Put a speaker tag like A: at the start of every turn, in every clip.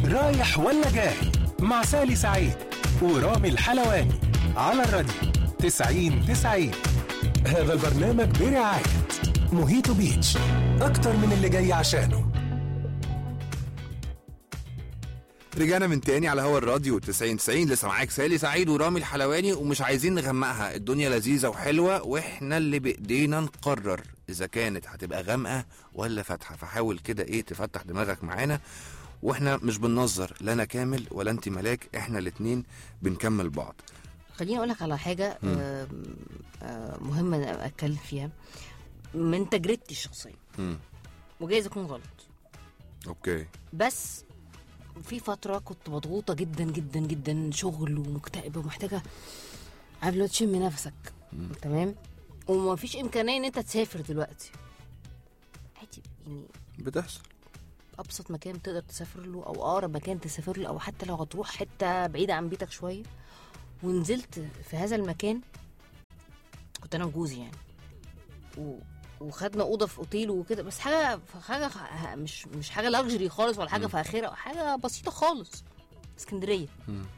A: رايح ولا جاي مع سالي سعيد ورامي الحلواني على الراديو 90 90 هذا البرنامج برعاية موهيتو بيتش أكتر من اللي جاي عشانه
B: رجعنا من تاني على هوا الراديو 90 90 لسه معاك سالي سعيد ورامي الحلواني ومش عايزين نغمقها الدنيا لذيذه وحلوه واحنا اللي بايدينا نقرر اذا كانت هتبقى غامقه ولا فاتحه فحاول كده ايه تفتح دماغك معانا واحنا مش بننظر لا انا كامل ولا انت ملاك احنا الاتنين بنكمل بعض
C: خليني اقول لك على حاجه آه، آه، مهمه أنا اتكلم فيها من تجربتي الشخصيه
B: مم.
C: وجايز اكون غلط
B: اوكي
C: بس في فتره كنت مضغوطه جدا جدا جدا شغل ومكتئبه ومحتاجه عارف لو تشم نفسك تمام وما فيش امكانيه ان انت تسافر دلوقتي عادي يعني
B: بتحصل
C: ابسط مكان تقدر تسافر له او اقرب مكان تسافر له او حتى لو هتروح حته بعيده عن بيتك شويه ونزلت في هذا المكان كنت انا وجوزي يعني و... وخدنا اوضه في اوتيل وكده بس حاجه حاجه خ- مش مش حاجه لاكجري خالص ولا حاجه فاخره حاجه بسيطه خالص اسكندريه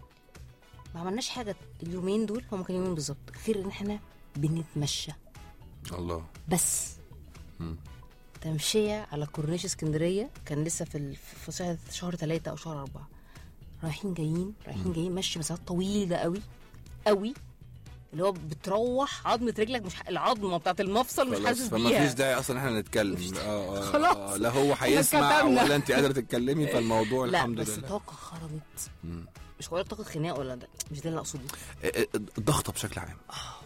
C: ما عملناش حاجه اليومين دول هم كانوا يومين بالظبط غير ان احنا بنتمشى
B: الله
C: بس تمشية على كورنيش اسكندرية كان لسه في ال- في شهر- شهر ثلاثة أو شهر أربعة رايحين جايين رايحين جايين مشي مسافات طويلة قوي قوي اللي هو بتروح عظمة رجلك مش ح- العظمة بتاعت المفصل مش
B: خلاص
C: حاسس
B: فما
C: بيها
B: فيش داعي اصلا احنا نتكلم آه آه
C: خلاص.
B: آه لا هو هيسمع
C: كتبنا.
B: ولا انت قادره تتكلمي فالموضوع
C: لا
B: الحمد
C: بس
B: لله
C: طاقة خرجت مش هقول لك طاقة خناق ولا ده مش ده اللي أقصده
B: آه، آه، الضغطه بشكل عام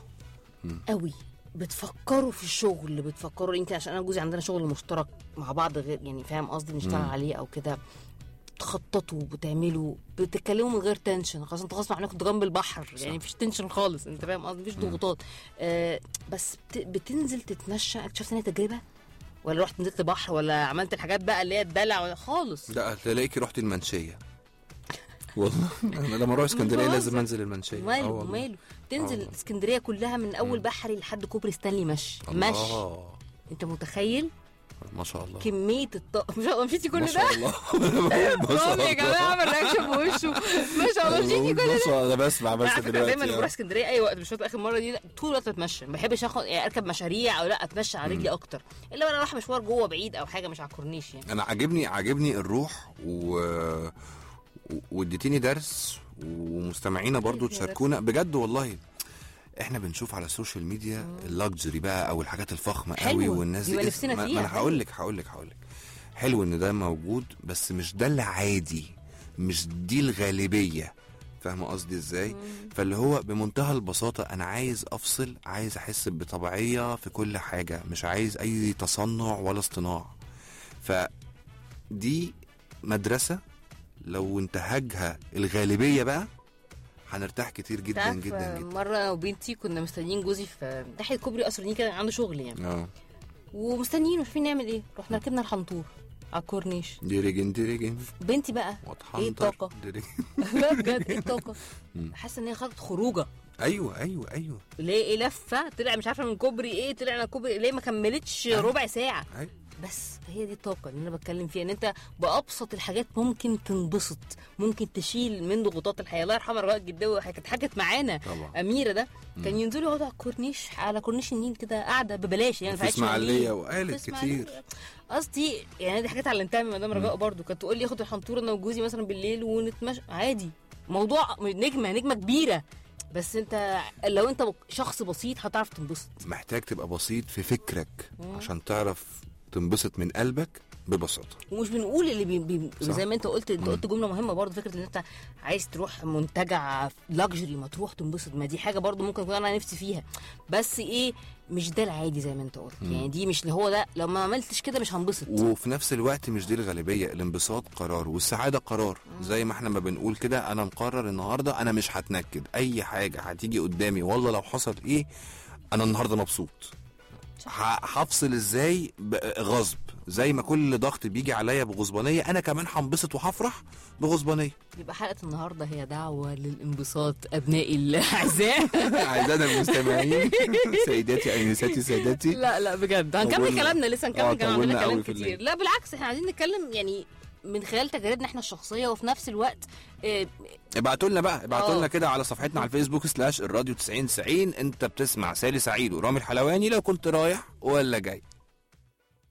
C: قوي بتفكروا في الشغل بتفكروا يمكن عشان انا وجوزي عندنا شغل مشترك مع بعض غير يعني فاهم قصدي نشتغل عليه او كده تخططوا بتعملوا بتتكلموا من غير تنشن خلاص انت غصب عنك جنب البحر يعني مفيش تنشن خالص انت فاهم قصدي مفيش ضغوطات آه بس بت- بتنزل تتمشى اكتشفت ان هي تجربه ولا رحت نزلت بحر ولا عملت الحاجات بقى اللي هي الدلع ولا خالص
B: لا تلاقيكي رحت المنشيه والله انا لما اروح اسكندريه
C: بهزر.
B: لازم انزل المنشيه آه
C: ماله
B: والله.
C: ماله تنزل
B: والله.
C: اسكندريه كلها من اول بحري لحد كوبري ستانلي مشي مشي
B: الله
C: انت متخيل
B: ما شاء الله
C: كميه الطاقه مش مشيتي كل
B: ما
C: ده
B: شاء الله ما شاء
C: رامي يا جماعه
B: الله
C: عمل رياكشن بوشه ما شاء الله مشيتي كل
B: ما
C: ده
B: شاء الله انا بسمع بس
C: على فكره دايما لما بروح
B: دلوقتي
C: اسكندريه اي وقت مش فاكر اخر مره دي لا، طول الوقت بتمشى ما بحبش اخد يعني اركب مشاريع او لا اتمشى على رجلي اكتر الا وانا رايحه مشوار جوه بعيد او حاجه مش على الكورنيش يعني
B: انا عاجبني عاجبني الروح و و- واديتيني درس ومستمعينا برضو
C: اديتني
B: تشاركونا بجد والله احنا بنشوف على السوشيال ميديا اللاكجري بقى او الحاجات الفخمه قوي
C: حلوة.
B: والناس
C: بيبقى
B: دي
C: نفسنا
B: ما- ما
C: فيها.
B: انا هقول لك هقول لك هقول لك حلو ان ده موجود بس مش ده العادي مش دي الغالبيه فاهمه قصدي ازاي فاللي هو بمنتهى البساطه انا عايز افصل عايز احس بطبيعيه في كل حاجه مش عايز اي تصنع ولا اصطناع فدي مدرسه لو انتهجها الغالبيه بقى هنرتاح كتير جدا
C: تعرف
B: جدا جدا
C: مره انا وبنتي كنا مستنيين جوزي في ناحيه كوبري قصر النيل كده عنده شغل يعني
B: اه
C: ومستنيين مش عارفين نعمل ايه رحنا ركبنا الحنطور على الكورنيش
B: ديريجن ديريجن
C: بنتي بقى ايه الطاقه
B: ديريجن.
C: لا بجد ايه الطاقه حاسه ان هي خدت خروجه
B: ايوه ايوه ايوه
C: ليه ايه لفه طلع مش عارفه من كوبري ايه طلع من كوبري ليه ما كملتش ربع ساعه
B: ايوه
C: بس هي دي الطاقه اللي انا بتكلم فيها ان انت بابسط الحاجات ممكن تنبسط ممكن تشيل من ضغوطات الحياه الله يرحمها رجاء الجداوي كانت حكت معانا
B: طبعا.
C: اميره ده كان ينزلوا يقعدوا على الكورنيش على كورنيش النيل كده قاعده ببلاش يعني
B: وفي
C: ما دفعتش
B: اسماعيلية
C: مليم.
B: وقالت
C: وفي إسماعيلية.
B: كتير.
C: قصدي يعني دي حاجات علمتها من مدام رجاء برضو كانت تقول لي اخد الحنطور انا وجوزي مثلا بالليل ونتمشى عادي موضوع نجمه نجمه كبيره بس انت لو انت شخص بسيط هتعرف تنبسط
B: محتاج تبقى بسيط في فكرك عشان تعرف تنبسط من قلبك ببساطه
C: ومش بنقول اللي بي بي
B: صح.
C: زي ما انت قلت انت قلت جمله مهمه برضه فكره ان انت عايز تروح منتجع لاكجري ما تروح تنبسط ما دي حاجه برضه ممكن اكون انا نفسي فيها بس ايه مش ده العادي زي ما انت قلت يعني دي مش اللي هو ده لو ما عملتش كده مش هنبسط
B: وفي نفس الوقت مش دي الغالبيه الانبساط قرار والسعاده قرار زي ما احنا ما بنقول كده انا مقرر النهارده انا مش هتنكد اي حاجه هتيجي قدامي والله لو حصل ايه انا النهارده مبسوط ه- هفصل ازاي ب- غصب زي ما كل ضغط بيجي عليا بغصبانيه انا كمان هنبسط وهفرح بغصبانيه
C: يبقى حلقه النهارده هي دعوه للانبساط ابنائي الاعزاء
B: اعزائنا المستمعين سيداتي انساتي سادتي
C: لا لا بجد هنكمل
B: طولنا.
C: كلامنا لسه
B: آه،
C: هنكمل كلام
B: طولنا
C: عندنا كلام
B: قوي في
C: كتير
B: الليل.
C: لا بالعكس احنا عايزين نتكلم يعني من خلال تجاربنا احنا الشخصيه وفي نفس الوقت آه،
B: ابعتوا لنا بقى ابعتوا
C: آه.
B: لنا كده على صفحتنا على الفيسبوك سلاش الراديو 90 90 انت بتسمع سالي سعيد ورامي الحلواني لو كنت رايح ولا جاي